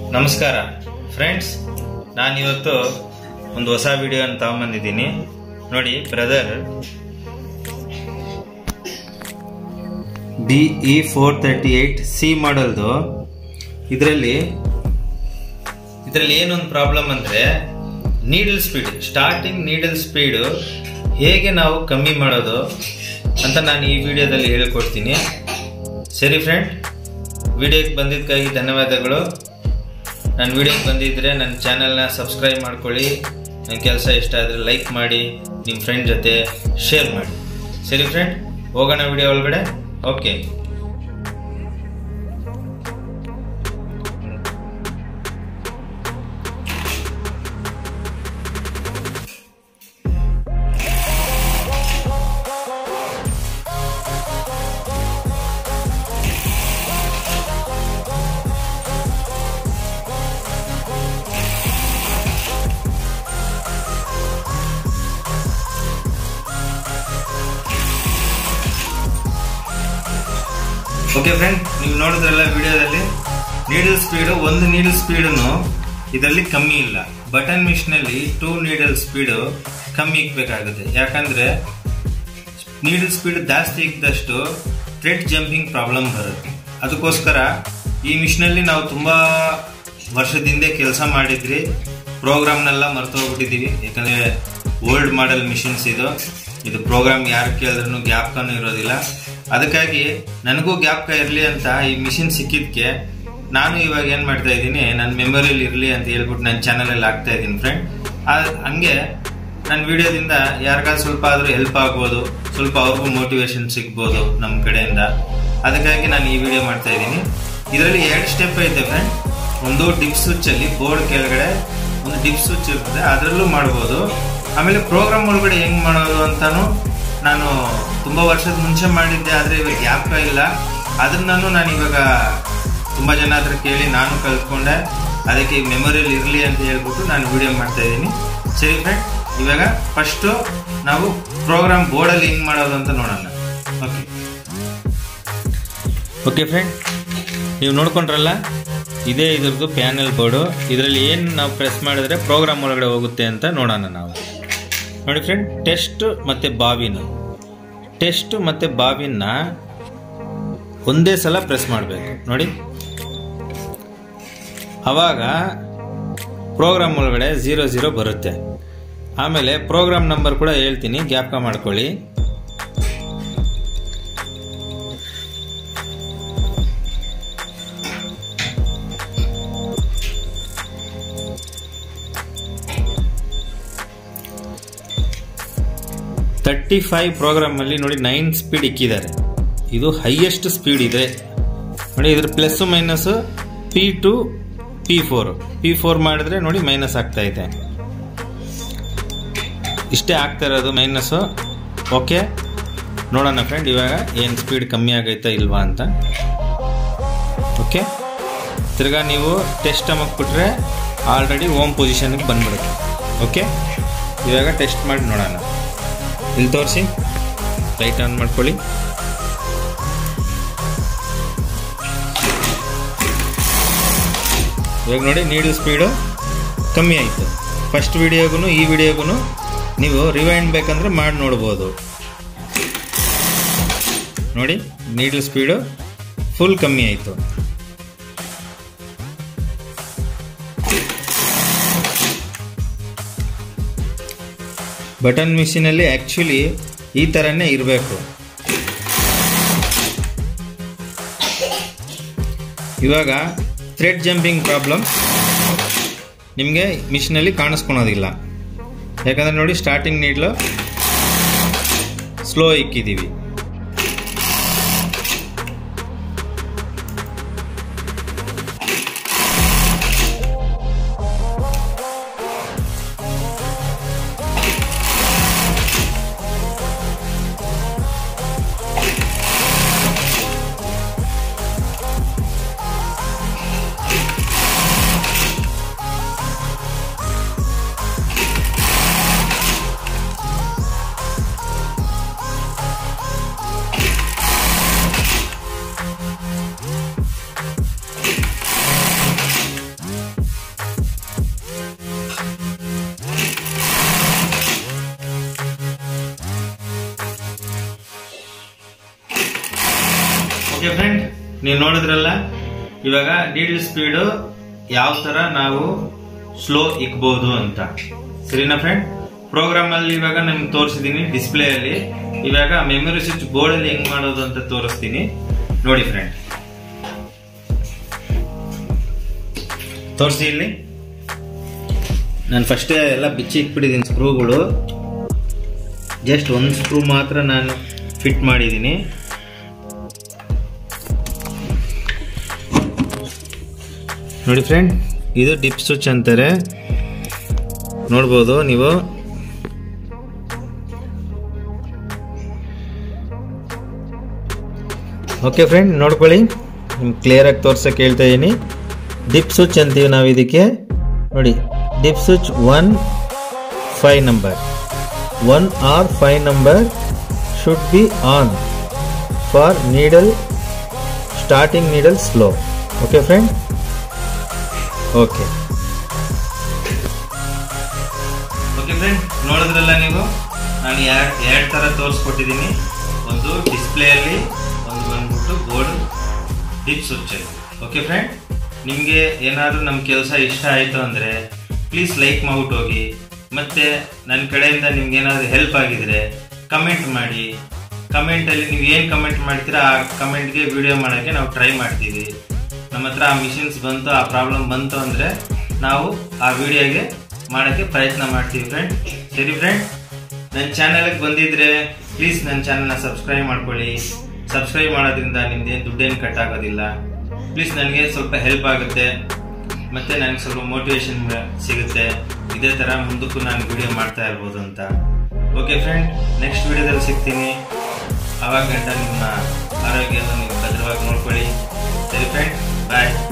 ನಮಸ್ಕಾರ ಫ್ರೆಂಡ್ಸ್ ನಾನಿವತ್ತು ಒಂದು ಹೊಸ ವಿಡಿಯೋನ ತಗೊಂಬಂದಿದ್ದೀನಿ ನೋಡಿ brother B E four thirty eight C ಮಾಡಲ್ದು ಇದರಲ್ಲಿ ಇದರಲ್ಲಿ ಏನೊಂದು ಪ್ರಾಬ್ಲಮ್ ಅಂದರೆ needle speed starting needle speed ಹೇಗೆ ನಾವು ಕಮ್ಮಿ ಮಾಡೋದು ಅಂತ ನಾನು ಈ ವಿಡಿಯೋದಲ್ಲಿ ಹೇಳಿಕೊಡ್ತೀನಿ ಸರಿ ಫ್ರೆಂಡ್ ವಿಡಿಯೋಕ್ಕೆ ಬಂದಿದ್ದಕ್ಕಾಗಿ ಧನ್ಯವಾದಗಳು ನನ್ನ ವಿಡಿಯೋಗೆ ಬಂದಿದ್ದರೆ ನನ್ನ ಚಾನಲ್ನ ಸಬ್ಸ್ಕ್ರೈಬ್ ಮಾಡ್ಕೊಳ್ಳಿ ನನ್ನ ಕೆಲಸ ಇಷ್ಟ ಆದರೆ ಲೈಕ್ ಮಾಡಿ ನಿಮ್ಮ ಫ್ರೆಂಡ್ ಜೊತೆ ಶೇರ್ ಮಾಡಿ ಸರಿ ಫ್ರೆಂಡ್ ಹೋಗೋಣ ವಿಡಿಯೋ ಒಳಗಡೆ ಓಕೆ ಓಕೆ ಫ್ರೆಂಡ್ ನೀವು ನೋಡಿದ್ರಲ್ಲ ವಿಡಿಯೋದಲ್ಲಿ ನೀಡಲ್ ಸ್ಪೀಡು ಒಂದು ನೀಡಲ್ ಸ್ಪೀಡನ್ನು ಇದರಲ್ಲಿ ಕಮ್ಮಿ ಇಲ್ಲ ಬಟನ್ ಮಿಷಿನಲ್ಲಿ ಟೂ ನೀಡಲ್ ಸ್ಪೀಡು ಕಮ್ಮಿ ಇಕ್ಬೇಕಾಗುತ್ತೆ ಯಾಕಂದ್ರೆ ನೀಡಲ್ ಸ್ಪೀಡ್ ಜಾಸ್ತಿ ಇದ್ದಷ್ಟು ಥ್ರೆಡ್ ಜಂಪಿಂಗ್ ಪ್ರಾಬ್ಲಮ್ ಬರುತ್ತೆ ಅದಕ್ಕೋಸ್ಕರ ಈ ಮಿಷಿನಲ್ಲಿ ನಾವು ತುಂಬ ವರ್ಷದಿಂದ ಕೆಲಸ ಮಾಡಿದ್ರಿ ಪ್ರೋಗ್ರಾಮ್ನೆಲ್ಲ ಮರ್ತೋಗ್ಬಿಟ್ಟಿದ್ದೀವಿ ಯಾಕಂದರೆ ಓಲ್ಡ್ ಮಾಡೆಲ್ ಮಿಷಿನ್ಸ್ ಇದು ಇದು ಪ್ರೋಗ್ರಾಮ್ ಯಾರು ಕೇಳಿದ್ರು ಜ್ಞಾಪಕನೂ ಇರೋದಿಲ್ಲ ಅದಕ್ಕಾಗಿ ನನಗೂ ಜ್ಞಾಪಕ ಇರಲಿ ಅಂತ ಈ ಮಿಷಿನ್ ಸಿಕ್ಕಿದ್ಕೆ ನಾನು ಇವಾಗ ಏನು ಮಾಡ್ತಾ ಇದ್ದೀನಿ ನನ್ನ ಮೆಮೊರಿಯಲ್ಲಿ ಇರಲಿ ಅಂತ ಹೇಳ್ಬಿಟ್ಟು ನನ್ನ ಚಾನಲಲ್ಲಿ ಹಾಕ್ತಾ ಇದ್ದೀನಿ ಫ್ರೆಂಡ್ ಹಂಗೆ ನನ್ನ ವಿಡಿಯೋದಿಂದ ಯಾರಿಗಾದ್ರು ಸ್ವಲ್ಪ ಆದರೂ ಹೆಲ್ಪ್ ಆಗ್ಬೋದು ಸ್ವಲ್ಪ ಅವ್ರಿಗೂ ಮೋಟಿವೇಶನ್ ಸಿಗ್ಬೋದು ನಮ್ಮ ಕಡೆಯಿಂದ ಅದಕ್ಕಾಗಿ ನಾನು ಈ ವಿಡಿಯೋ ಮಾಡ್ತಾ ಇದ್ದೀನಿ ಇದರಲ್ಲಿ ಎರಡು ಸ್ಟೆಪ್ ಐತೆ ಫ್ರೆಂಡ್ ಒಂದು ಡಿಪ್ ಸ್ವಿಚ್ಚಲ್ಲಿ ಬೋರ್ಡ್ ಕೆಳಗಡೆ ಒಂದು ಡಿಪ್ ಸ್ವಿಚ್ ಇರ್ತದೆ ಅದರಲ್ಲೂ ಮಾಡ್ಬೋದು ಆಮೇಲೆ ಪ್ರೋಗ್ರಾಮ್ ಒಳಗಡೆ ಹೆಂಗ್ ಮಾಡೋದು ಅಂತಾನು ನಾನು ತುಂಬ ವರ್ಷದ ಮುಂಚೆ ಮಾಡಿದ್ದೆ ಆದರೆ ಇವಾಗ ಜ್ಞಾಪಕ ಇಲ್ಲ ಅದನ್ನು ನಾನು ಇವಾಗ ತುಂಬ ಜನ ಹತ್ರ ಕೇಳಿ ನಾನು ಕಲ್ತ್ಕೊಂಡೆ ಅದಕ್ಕೆ ಈ ಮೆಮೊರಿಯಲ್ಲಿ ಇರಲಿ ಅಂತ ಹೇಳ್ಬಿಟ್ಟು ನಾನು ವಿಡಿಯೋ ಮಾಡ್ತಾ ಇದ್ದೀನಿ ಸರಿ ಫ್ರೆಂಡ್ ಇವಾಗ ಫಸ್ಟು ನಾವು ಪ್ರೋಗ್ರಾಮ್ ಬೋರ್ಡಲ್ಲಿ ಹೆಂಗ್ ಮಾಡೋದು ಅಂತ ನೋಡೋಣ ಓಕೆ ಓಕೆ ಫ್ರೆಂಡ್ ನೀವು ನೋಡ್ಕೊಂಡ್ರಲ್ಲ ಇದೇ ಇದ್ರದ್ದು ಪ್ಯಾನೆಲ್ ಬೋರ್ಡು ಇದರಲ್ಲಿ ಏನು ನಾವು ಪ್ರೆಸ್ ಮಾಡಿದ್ರೆ ಪ್ರೋಗ್ರಾಮ್ ಒಳಗಡೆ ಹೋಗುತ್ತೆ ಅಂತ ನೋಡೋಣ ನಾವು ನೋಡಿ ಫ್ರೆಂಡ್ ಟೆಸ್ಟ್ ಮತ್ತು ಬಾವಿನ ಟೆಸ್ಟ್ ಮತ್ತು ಬಾವಿನ ಒಂದೇ ಸಲ ಪ್ರೆಸ್ ಮಾಡಬೇಕು ನೋಡಿ ಅವಾಗ ಪ್ರೋಗ್ರಾಮ್ ಒಳಗಡೆ ಝೀರೋ ಝೀರೋ ಬರುತ್ತೆ ಆಮೇಲೆ ಪ್ರೋಗ್ರಾಮ್ ನಂಬರ್ ಕೂಡ ಹೇಳ್ತೀನಿ ಜ್ಞಾಪಕ ಮಾಡ್ಕೊಳ್ಳಿ ತರ್ಟಿ ಫೈವ್ ಪ್ರೋಗ್ರಾಮಲ್ಲಿ ನೋಡಿ ನೈನ್ ಸ್ಪೀಡ್ ಇಕ್ಕಿದ್ದಾರೆ ಇದು ಹೈಯೆಸ್ಟ್ ಸ್ಪೀಡ್ ಇದೆ ನೋಡಿ ಇದ್ರ plus minus P two P four P four ಮಾಡಿದ್ರೆ ನೋಡಿ ಮೈನಸ್ ಆಗ್ತಾ ಇದೆ ಇಷ್ಟೇ ಆಗ್ತಾ ಇರೋದು ಮೈನಸ್ಸು ಓಕೆ ನೋಡೋಣ ಫ್ರೆಂಡ್ ಇವಾಗ ಏನು ಸ್ಪೀಡ್ ಕಮ್ಮಿ ಆಗೈತಾ ಇಲ್ವಾ ಅಂತ ಓಕೆ ತಿರ್ಗಾ ನೀವು ಟೆಸ್ಟ್ ಬಿಟ್ರೆ ಆಲ್ರೆಡಿ ಓಮ್ ಪೊಸಿಷನ್ಗೆ ಬಂದ್ಬಿಡುತ್ತೆ ಓಕೆ ಇವಾಗ ಟೆಸ್ಟ್ ಮಾಡಿ ನೋಡೋಣ ಇಲ್ಲಿ ತೋರಿಸಿ ಲೈಟ್ ಆನ್ ಮಾಡ್ಕೊಳ್ಳಿ ಇವಾಗ ನೋಡಿ ನೀಡು ಸ್ಪೀಡು ಕಮ್ಮಿ ಆಯಿತು ಫಸ್ಟ್ ವಿಡಿಯೋಗೂ ಈ ವಿಡಿಯೋಗೂ ನೀವು ರಿವೈಂಡ್ ಬೇಕಂದ್ರೆ ಮಾಡಿ ನೋಡ್ಬೋದು ನೋಡಿ ನೀಡಲ್ ಸ್ಪೀಡು ಫುಲ್ ಕಮ್ಮಿ ಆಯಿತು ಬಟನ್ ಮಿಷಿನಲ್ಲಿ ಆ್ಯಕ್ಚುಲಿ ಈ ಥರನೇ ಇರಬೇಕು ಇವಾಗ ಥ್ರೆಡ್ ಜಂಪಿಂಗ್ ಪ್ರಾಬ್ಲಮ್ ನಿಮಗೆ ಮಿಷಿನಲ್ಲಿ ಕಾಣಿಸ್ಕೊಳೋದಿಲ್ಲ ಯಾಕಂದರೆ ನೋಡಿ ಸ್ಟಾರ್ಟಿಂಗ್ ನೀಡ್ಲು ಸ್ಲೋ ಇಕ್ಕಿದ್ದೀವಿ ಓಕೆ ಫ್ರೆಂಡ್ ನೀವು ನೋಡಿದ್ರಲ್ಲ ಇವಾಗ ನೀಡಲ್ ಸ್ಪೀಡು ಯಾವ ತರ ನಾವು ಸ್ಲೋ ಇಕ್ಬೋದು ಅಂತ ಸರಿನಾ ಫ್ರೆಂಡ್ ಪ್ರೋಗ್ರಾಮ್ ಅಲ್ಲಿ ಇವಾಗ ನಿಮ್ಗೆ ತೋರಿಸಿದೀನಿ ಡಿಸ್ಪ್ಲೇ ಅಲ್ಲಿ ಇವಾಗ ಮೆಮೊರಿ ಸ್ವಿಚ್ ಬೋರ್ಡ್ ಅಲ್ಲಿ ಹೆಂಗ್ ಮಾಡೋದು ಅಂತ ತೋರಿಸ್ತೀನಿ ನೋಡಿ ಫ್ರೆಂಡ್ ತೋರಿಸಿ ಇಲ್ಲಿ ನಾನು ಫಸ್ಟೇ ಎಲ್ಲ ಬಿಚ್ಚಿ ಇಟ್ಬಿಟ್ಟಿದ್ದೀನಿ ಸ್ಕ್ರೂಗಳು ಜಸ್ಟ್ ಒಂದು ಸ್ಕ್ರೂ ಮಾತ್ರ ನಾನು ಫಿಟ್ ಮಾಡಿದ್ದೀನಿ ನೋಡಿ ಫ್ರೆಂಡ್ ಇದು ಡಿಪ್ ಸ್ವಿಚ್ ಅಂತಾರೆ ನೋಡ್ಬೋದು ನೀವು ಓಕೆ ಫ್ರೆಂಡ್ ನೋಡ್ಕೊಳ್ಳಿ ನಿಮ್ಗೆ ಕ್ಲಿಯರಾಗಿ ತೋರ್ಸಕ್ಕೆ ಹೇಳ್ತಾ ಇದ್ದೀನಿ ಡಿಪ್ ಸ್ವಿಚ್ ಅಂತೀವಿ ನಾವು ಇದಕ್ಕೆ ನೋಡಿ dip switch one five number one or five number should be on for needle starting needle slow okay friend okay okay friend ನೋಡಿದ್ರಲ್ಲ ನೀವು ನಾನು ಎರಡು ಎರಡು ಥರ ತೋರಿಸ್ಕೊಟ್ಟಿದ್ದೀನಿ ಒಂದು ಡಿಸ್ಪ್ಲೇಯಲ್ಲಿ ಒಂದು ಬಂದ್ಬಿಟ್ಟು ಬೋರ್ಡ್ ಡಿಪ್ ಸ್ವಿಚ್ಚಲ್ಲಿ ಓಕೆ ಫ್ರೆಂಡ್ ನಿಮಗೆ ಏನಾದರೂ ನಮ್ಮ ಕೆಲಸ ಇಷ್ಟ ಆಯಿತು ಅಂದರೆ ಪ್ಲೀಸ್ ಲೈಕ್ ಮಾಡ್ಬಿಟ್ಟು ಹೋಗಿ ಮತ್ತು ನನ್ನ ಕಡೆಯಿಂದ ನಿಮ್ಗೆ ಏನಾದರೂ ಹೆಲ್ಪ್ ಆಗಿದ್ರೆ ಕಮೆಂಟ್ ಮಾಡಿ ಕಮೆಂಟಲ್ಲಿ ನೀವು ಏನು ಕಮೆಂಟ್ ಮಾಡ್ತೀರಾ ಆ ಕಮೆಂಟ್ಗೆ ವಿಡಿಯೋ ಮಾಡೋಕ್ಕೆ ನಾವು ಟ್ರೈ ಮಾಡ್ತೀವಿ ನಮ್ಮ ಹತ್ರ ಆ ಮಿಷಿನ್ಸ್ ಬಂತು ಆ ಪ್ರಾಬ್ಲಮ್ ಬಂತು ಅಂದರೆ ನಾವು ಆ ವಿಡಿಯೋಗೆ ಮಾಡೋಕ್ಕೆ ಪ್ರಯತ್ನ ಮಾಡ್ತೀವಿ ಫ್ರೆಂಡ್ ಸರಿ ಫ್ರೆಂಡ್ ನನ್ನ ಚಾನಲ್ಗೆ ಬಂದಿದ್ರೆ ಪ್ಲೀಸ್ ನನ್ನ ಚಾನಲ್ನ ಸಬ್ಸ್ಕ್ರೈಬ್ ಮಾಡ್ಕೊಳ್ಳಿ ಸಬ್ಸ್ಕ್ರೈಬ್ ಮಾಡೋದ್ರಿಂದ ನಿಮ್ದೇನು ದುಡ್ಡೇನು ಕಟ್ ಆಗೋದಿಲ್ಲ ಪ್ಲೀಸ್ ನನಗೆ ಸ್ವಲ್ಪ ಹೆಲ್ಪ್ ಆಗುತ್ತೆ ಮತ್ತು ನನಗೆ ಸ್ವಲ್ಪ ಮೋಟಿವೇಶನ್ ಸಿಗುತ್ತೆ ಇದೇ ಥರ ಮುಂದಕ್ಕೂ ನಾನು ವಿಡಿಯೋ ಮಾಡ್ತಾ ಇರ್ಬೋದು ಅಂತ ಓಕೆ ಫ್ರೆಂಡ್ ನೆಕ್ಸ್ಟ್ ವಿಡಿಯೋದಲ್ಲಿ ಸಿಗ್ತೀನಿ ಆವಾಗ ಗಂಟ ನಿಮ್ಮ ಆರೋಗ್ಯನ ನೀವು ಭದ್ರವಾಗಿ ನೋಡ್ಕೊಳ್ಳಿ ಸರಿ ಫ್ರೆಂಡ್ ಬಾಯ್